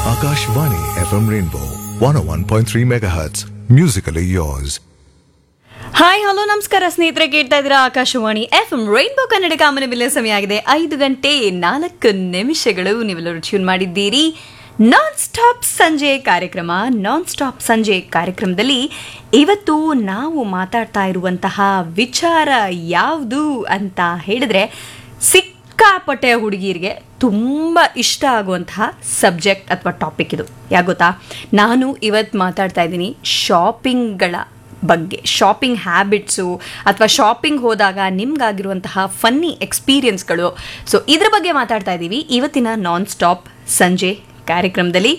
Akashvani FM Rainbow 101.3 MHz. Musically yours. Hi hello ನಮಸ್ಕಾರ ಸ್ನೇಹಿತರೆ ಕೇಳ್ತಾ ಇದ್ದೀರಾ Akashvani F M rainbow Kannada ಕಾಮನ ಬಿಲ್ಲ ಸಮಯ ಆಗಿದೆ ಐದು ಗಂಟೆ ನಾಲ್ಕು ನಿಮಿಷಗಳು ನೀವೆಲ್ಲರೂ ಟ್ಯೂನ್ ಮಾಡಿದ್ದೀರಿ ನಾನ್ ಸ್ಟಾಪ್ ಸಂಜೆ ಕಾರ್ಯಕ್ರಮ ನಾನ್ ಸ್ಟಾಪ್ ಸಂಜೆ ಕಾರ್ಯಕ್ರಮದಲ್ಲಿ ಇವತ್ತು ನಾವು ಮಾತಾಡ್ತಾ ಇರುವಂತಹ ವಿಚಾರ ಯಾವುದು ಅಂತ ಹೇಳಿದ್ರೆ ಸಿಕ್ಕಾಪಟ್ಟೆ ಹುಡುಗಿಯರಿಗೆ ತುಂಬ ಇಷ್ಟ ಆಗುವಂತಹ ಸಬ್ಜೆಕ್ಟ್ ಅಥವಾ ಟಾಪಿಕ್ ಇದು ಯಾಕೆ ಗೊತ್ತಾ ನಾನು ಇವತ್ತು ಮಾತಾಡ್ತಾ ಇದ್ದೀನಿ ಶಾಪಿಂಗ್ಗಳ ಬಗ್ಗೆ ಶಾಪಿಂಗ್ ಹ್ಯಾಬಿಟ್ಸು ಅಥವಾ ಶಾಪಿಂಗ್ ಹೋದಾಗ ನಿಮ್ಗಾಗಿರುವಂತಹ ಫನ್ನಿ ಎಕ್ಸ್ಪೀರಿಯನ್ಸ್ಗಳು ಸೊ ಇದ್ರ ಬಗ್ಗೆ ಮಾತಾಡ್ತಾ ಇದ್ದೀವಿ ಇವತ್ತಿನ ನಾನ್ ಸ್ಟಾಪ್ ಸಂಜೆ ಕಾರ್ಯಕ್ರಮದಲ್ಲಿ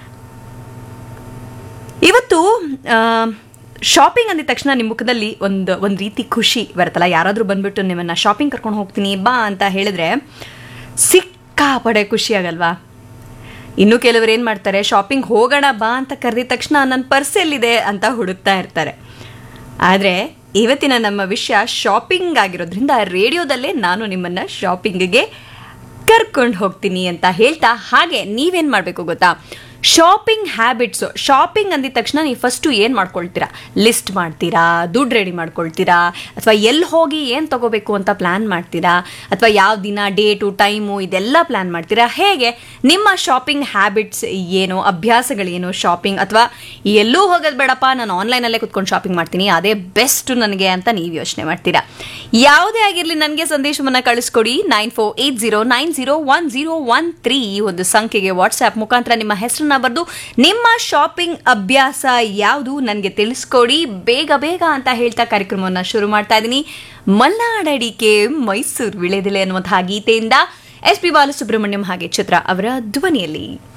ಇವತ್ತು ಶಾಪಿಂಗ್ ಅಂದಿದ ತಕ್ಷಣ ನಿಮ್ಮ ಮುಖದಲ್ಲಿ ಒಂದು ಒಂದು ರೀತಿ ಖುಷಿ ಬರುತ್ತಲ್ಲ ಯಾರಾದರೂ ಬಂದ್ಬಿಟ್ಟು ನಿಮ್ಮನ್ನು ಶಾಪಿಂಗ್ ಕರ್ಕೊಂಡು ಹೋಗ್ತೀನಿ ಬಾ ಅಂತ ಹೇಳಿದ್ರೆ ಸಿಕ್ಕಾಪಡೆ ಖುಷಿ ಆಗಲ್ವಾ ಇನ್ನು ಕೆಲವರು ಏನು ಮಾಡ್ತಾರೆ ಶಾಪಿಂಗ್ ಹೋಗೋಣ ಬಾ ಅಂತ ಕರೆದಿದ ತಕ್ಷಣ ನನ್ನ ಪರ್ಸ್ ಎಲ್ಲಿದೆ ಅಂತ ಹುಡುಕ್ತಾ ಇರ್ತಾರೆ ಆದರೆ ಇವತ್ತಿನ ನಮ್ಮ ವಿಷಯ ಶಾಪಿಂಗ್ ಆಗಿರೋದ್ರಿಂದ ರೇಡಿಯೋದಲ್ಲೇ ನಾನು ನಿಮ್ಮನ್ನು ಶಾಪಿಂಗಿಗೆ ಕರ್ಕೊಂಡು ಹೋಗ್ತೀನಿ ಅಂತ ಹೇಳ್ತಾ ಹಾಗೆ ನೀವೇನು ಮಾಡಬೇಕು ಗೊತ್ತಾ ಶಾಪಿಂಗ್ ಹ್ಯಾಬಿಟ್ಸು ಶಾಪಿಂಗ್ ಅಂದಿದ ತಕ್ಷಣ ನೀವು ಫಸ್ಟು ಏನು ಮಾಡ್ಕೊಳ್ತೀರಾ ಲಿಸ್ಟ್ ಮಾಡ್ತೀರಾ ದುಡ್ಡು ರೆಡಿ ಮಾಡ್ಕೊಳ್ತೀರಾ ಅಥವಾ ಎಲ್ಲಿ ಹೋಗಿ ಏನು ತಗೋಬೇಕು ಅಂತ ಪ್ಲ್ಯಾನ್ ಮಾಡ್ತೀರಾ ಅಥವಾ ಯಾವ ದಿನ ಡೇಟು ಟೈಮು ಇದೆಲ್ಲ ಪ್ಲ್ಯಾನ್ ಮಾಡ್ತೀರಾ ಹೇಗೆ ನಿಮ್ಮ ಶಾಪಿಂಗ್ ಹ್ಯಾಬಿಟ್ಸ್ ಏನು ಅಭ್ಯಾಸಗಳೇನು ಶಾಪಿಂಗ್ ಅಥವಾ ಎಲ್ಲೂ ಹೋಗೋದು ಬೇಡಪ್ಪ ನಾನು ಆನ್ಲೈನಲ್ಲೇ ಕುತ್ಕೊಂಡು ಶಾಪಿಂಗ್ ಮಾಡ್ತೀನಿ ಅದೇ ಬೆಸ್ಟ್ ನನಗೆ ಅಂತ ನೀವು ಯೋಚನೆ ಮಾಡ್ತೀರಾ ಯಾವುದೇ ಆಗಿರಲಿ ನನಗೆ ಸಂದೇಶವನ್ನು ಕಳಿಸ್ಕೊಡಿ nine four eight zero nine zero one zero one three ಈ ಒಂದು ಸಂಖ್ಯೆಗೆ ವಾಟ್ಸ್ಆ್ಯಪ್ ಮುಖಾಂತರ ನಿಮ್ಮ ಹೆಸರನ್ನ ಬರೆದು ನಿಮ್ಮ ಶಾಪಿಂಗ್ ಅಭ್ಯಾಸ ಯಾವುದು ನನಗೆ ತಿಳಿಸ್ಕೊಡಿ ಬೇಗ ಬೇಗ ಅಂತ ಹೇಳ್ತಾ ಕಾರ್ಯಕ್ರಮವನ್ನು ಶುರು ಮಾಡ್ತಾ ಇದ್ದೀನಿ ಮಲ್ನಾಡಡಿಕೆ ಮೈಸೂರು ವಿಳೆದೆಲೆ ಅನ್ನುವಂತಹ ಗೀತೆಯಿಂದ ಎಸ್ ಪಿ ಬಾಲಸುಬ್ರಹ್ಮಣ್ಯಂ ಹಾಗೆ ಚಿತ್ರ ಅವರ ಧ್ವನಿಯಲ್ಲಿ